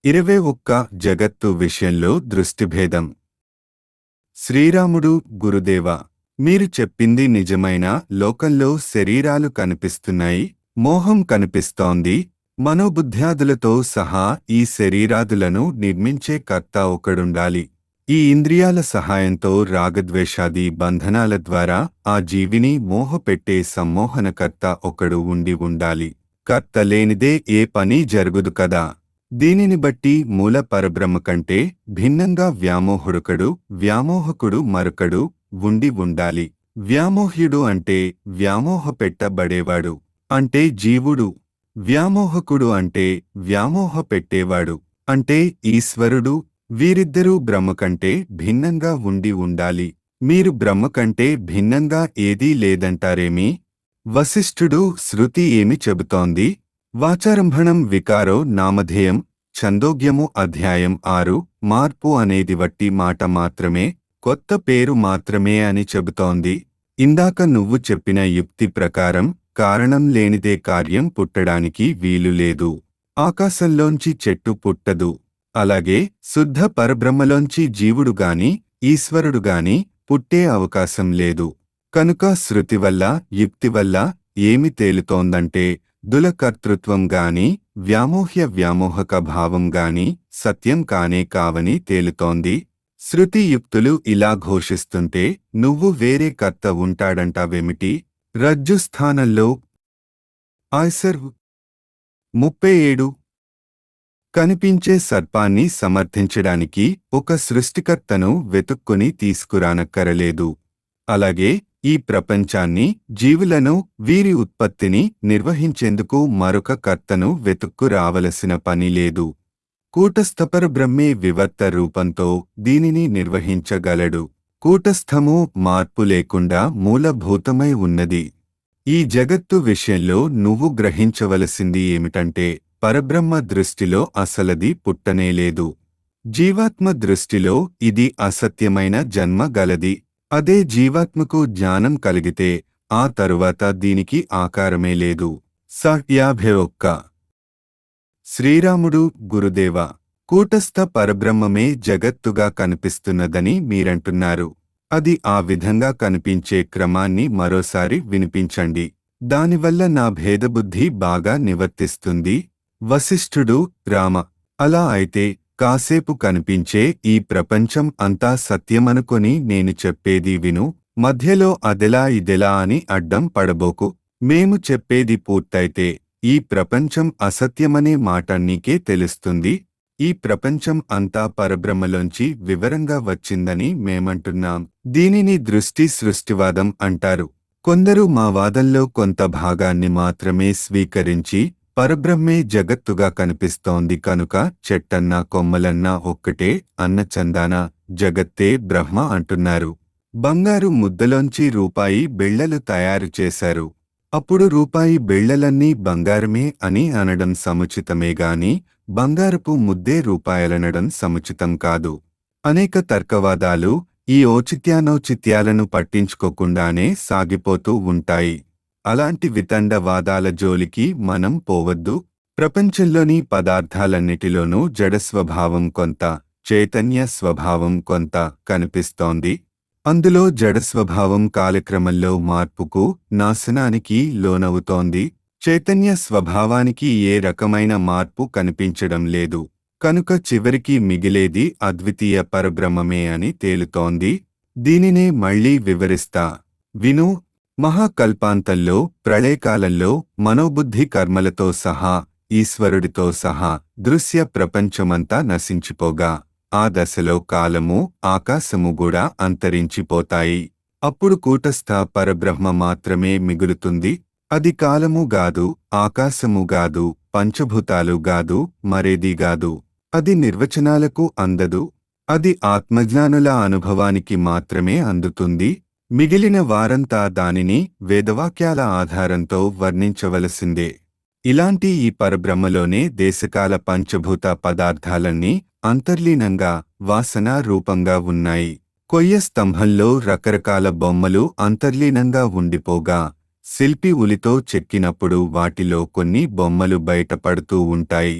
ఇరవై ఒక్క జగత్తు విషయంలో దృష్టిభేదం శ్రీరాముడు గురుదేవ మీరు చెప్పింది నిజమైన లోకంలో శరీరాలు కనిపిస్తున్నాయి మోహం కనిపిస్తోంది మనోబుద్ధ్యాదులతో సహా ఈ శరీరాదులను నిర్మించే కర్త ఒకడుండాలి ఈ ఇంద్రియాల సహాయంతో రాగద్వేషాది బంధనాల ద్వారా ఆ జీవిని మోహపెట్టే సమ్మోహనకర్త ఒకడు ఉండి ఉండాలి కర్త లేనిదే ఏ పని జరుగుదు కదా దీనిని బట్టి మూల పరబ్రహ్మ కంటే భిన్నంగా వ్యామోహుడుకడు వ్యామోహకుడు మరొకడు ఉండి ఉండాలి వ్యామోహ్యుడు అంటే వ్యామోహ పెట్టబడేవాడు అంటే జీవుడు వ్యామోహకుడు అంటే వ్యామోహ పెట్టేవాడు అంటే ఈశ్వరుడు వీరిద్దరూ బ్రహ్మ కంటే భిన్నంగా ఉండి ఉండాలి మీరు బ్రహ్మ కంటే భిన్నంగా ఏదీ లేదంటారేమి వశిష్ఠుడు శృతి ఏమి చెబుతోంది వాచారంభణం వికారో నామధేయం ఛందోగ్యము అధ్యాయం ఆరు మార్పు అనేది వట్టి మాట మాత్రమే కొత్త పేరు మాత్రమే అని చెబుతోంది ఇందాక నువ్వు చెప్పిన యుక్తి ప్రకారం కారణం లేనిదే కార్యం పుట్టడానికి వీలు లేదు ఆకాశంలోంచి చెట్టు పుట్టదు అలాగే శుద్ధ పరబ్రహ్మలోంచి జీవుడు గాని ఈశ్వరుడు గాని పుట్టే అవకాశం లేదు కనుక శృతి వల్ల యుక్తి వల్ల ఏమి తేలుతోందంటే దులకర్తృత్వం గాని వ్యామోహ్య వ్యామోహక భావం గాని సత్యం కానే కావని తేలుతోంది శృతి యుక్తులు ఇలా ఘోషిస్తుంటే నువ్వు వేరే కర్త ఉంటాడంటావేమిటి రజ్జు స్థానంలో ఆయ్సర్ ముప్పై ఏడు కనిపించే సర్పాన్ని సమర్థించడానికి ఒక సృష్టికర్తను వెతుక్కుని తీసుకురానక్కరలేదు అలాగే ఈ ప్రపంచాన్ని జీవులను వీరి ఉత్పత్తిని నిర్వహించేందుకు మరొక కర్తను వెతుక్కు రావలసిన పని లేదు కూటస్థపర బ్రహ్మే వివర్త రూపంతో దీనిని నిర్వహించగలడు కూటస్థము మార్పు లేకుండా మూలభూతమై ఉన్నది ఈ జగత్తు విషయంలో నువ్వు గ్రహించవలసింది ఏమిటంటే పరబ్రహ్మ దృష్టిలో అసలది పుట్టనేలేదు జీవాత్మ దృష్టిలో ఇది అసత్యమైన జన్మ గలది అదే జీవాత్మకు జ్ఞానం కలిగితే ఆ తరువాత దీనికి ఆకారమే లేదు స యాభై ఒక్క శ్రీరాముడు గురుదేవ కూటస్థ పరబ్రహ్మమే జగత్తుగా కనిపిస్తున్నదని మీరంటున్నారు అది ఆ విధంగా కనిపించే క్రమాన్ని మరోసారి వినిపించండి దానివల్ల నా భేదబుద్ధి బాగా నివర్తిస్తుంది వశిష్ఠుడు రామ అలా అయితే కాసేపు కనిపించే ఈ ప్రపంచం అంతా సత్యమనుకొని నేను చెప్పేది విను మధ్యలో అదెలా ఇదెలా అని అడ్డం పడబోకు మేము చెప్పేది పూర్తయితే ఈ ప్రపంచం అసత్యమనే మాట నీకే తెలుస్తుంది ఈ ప్రపంచం అంతా పరబ్రహ్మలోంచి వివరంగా వచ్చిందని మేమంటున్నాం దీనిని దృష్టి సృష్టివాదం అంటారు కొందరు మా వాదంలో కొంత భాగాన్ని మాత్రమే స్వీకరించి పరబ్రహ్మే జగత్తుగా కనిపిస్తోంది కనుక చెట్టన్నా కొమ్మలన్నా ఒక్కటే అన్న చందాన జగత్తే బ్రహ్మ అంటున్నారు బంగారు ముద్దలోంచి రూపాయి బిళ్లలు తయారు చేశారు అప్పుడు రూపాయి బిళ్లలన్నీ బంగారమే అని అనడం సముచితమే గాని బంగారపు ముద్దే రూపాయలనడం సముచితం కాదు అనేక తర్కవాదాలు ఈ ఔచిత్యానౌచిత్యాలను పట్టించుకోకుండానే సాగిపోతూ ఉంటాయి అలాంటి వితండవాదాల జోలికి మనం పోవద్దు ప్రపంచంలోని పదార్థాలన్నిటిలోనూ జడస్వభావం కొంత చైతన్య స్వభావం కొంత కనిపిస్తోంది అందులో జడస్వభావం కాలక్రమంలో మార్పుకు నాశనానికి లోనవుతోంది చైతన్య స్వభావానికి ఏ రకమైన మార్పు కనిపించడం లేదు కనుక చివరికి మిగిలేది అద్వితీయ పరబ్రహ్మమే అని తేలుతోంది దీనినే మళ్ళీ వివరిస్తా విను మహాకల్పాంతంలో ప్రళయకాలంలో మనోబుద్ధి కర్మలతో సహా ఈశ్వరుడితో సహా దృశ్య ప్రపంచమంతా నశించిపోగా ఆ దశలో కాలము ఆకాశము కూడా అంతరించిపోతాయి అప్పుడు కూటస్థ పరబ్రహ్మ మాత్రమే మిగులుతుంది అది కాలము గాదు ఆకాశము గాదు పంచభూతాలు గాదు మరేది గాదు అది నిర్వచనాలకు అందదు అది ఆత్మజ్ఞానుల అనుభవానికి మాత్రమే అందుతుంది మిగిలిన వారంతా దానిని వేదవాక్యాల ఆధారంతో వర్ణించవలసిందే ఇలాంటి ఈ పరబ్రహ్మలోనే దేశకాల పంచభూత పదార్థాలన్నీ అంతర్లీనంగా వాసన రూపంగా ఉన్నాయి కొయ్య స్తంభంలో రకరకాల బొమ్మలు అంతర్లీనంగా ఉండిపోగా శిల్పి ఉలితో చెక్కినప్పుడు వాటిలో కొన్ని బొమ్మలు బయటపడుతూ ఉంటాయి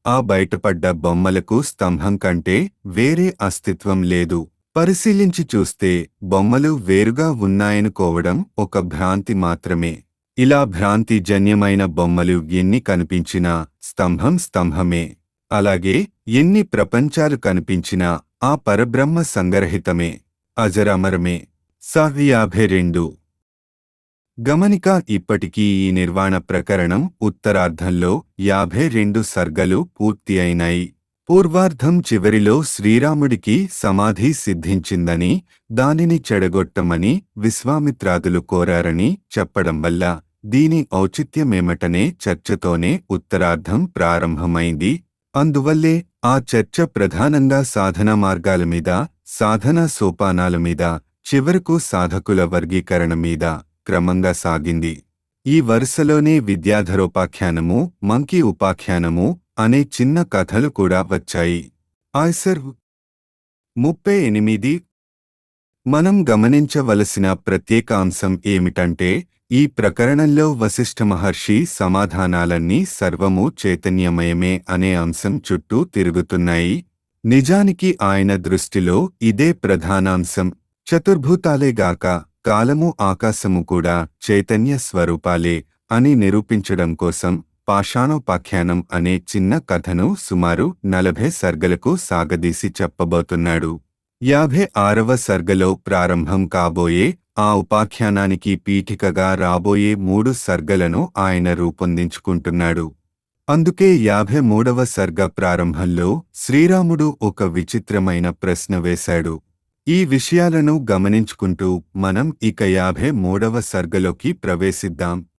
ఆ బయటపడ్డ బొమ్మలకు స్తంభం కంటే వేరే అస్తిత్వం లేదు పరిశీలించి చూస్తే బొమ్మలు వేరుగా ఉన్నాయనుకోవడం ఒక భ్రాంతి మాత్రమే ఇలా భ్రాంతి జన్యమైన బొమ్మలు ఎన్ని కనిపించినా స్తంభం స్తంభమే అలాగే ఎన్ని ప్రపంచాలు కనిపించినా ఆ పరబ్రహ్మ సంగరహితమే అజరమరమే సహ్ యాభై రెండు గమనిక ఇప్పటికీ ఈ నిర్వాణ ప్రకరణం ఉత్తరార్ధంలో యాభై రెండు సర్గలు పూర్తి అయినాయి పూర్వార్ధం చివరిలో శ్రీరాముడికి సమాధి సిద్ధించిందని దానిని చెడగొట్టమని విశ్వామిత్రాదులు కోరారని చెప్పడం వల్ల దీని ఔచిత్యమేమటనే చర్చతోనే ఉత్తరార్ధం ప్రారంభమైంది అందువల్లే ఆ చర్చ ప్రధానంగా సాధన మార్గాల మీద సాధన సోపానాల మీద చివరకు సాధకుల వర్గీకరణ మీద క్రమంగా సాగింది ఈ వరుసలోనే విద్యాధరోపాఖ్యానము మంకీ ఉపాఖ్యానము అనే చిన్న కథలు కూడా వచ్చాయి ఆయ్సర్ ముప్పై ఎనిమిది మనం గమనించవలసిన ప్రత్యేక అంశం ఏమిటంటే ఈ ప్రకరణంలో వశిష్ఠ మహర్షి సమాధానాలన్నీ సర్వము చైతన్యమయమే అనే అంశం చుట్టూ తిరుగుతున్నాయి నిజానికి ఆయన దృష్టిలో ఇదే ప్రధానాంశం చతుర్భూతాలేగాక కాలము ఆకాశము కూడా చైతన్య స్వరూపాలే అని నిరూపించడం కోసం పాషాణోపాఖ్యానం అనే చిన్న కథను సుమారు నలభై సర్గలకు సాగదీసి చెప్పబోతున్నాడు యాభై ఆరవ సర్గలో ప్రారంభం కాబోయే ఆ ఉపాఖ్యానానికి పీఠికగా రాబోయే మూడు సర్గలను ఆయన రూపొందించుకుంటున్నాడు అందుకే యాభై మూడవ సర్గ ప్రారంభంలో శ్రీరాముడు ఒక విచిత్రమైన ప్రశ్న వేశాడు ఈ విషయాలను గమనించుకుంటూ మనం ఇక యాభై మూడవ సర్గలోకి ప్రవేశిద్దాం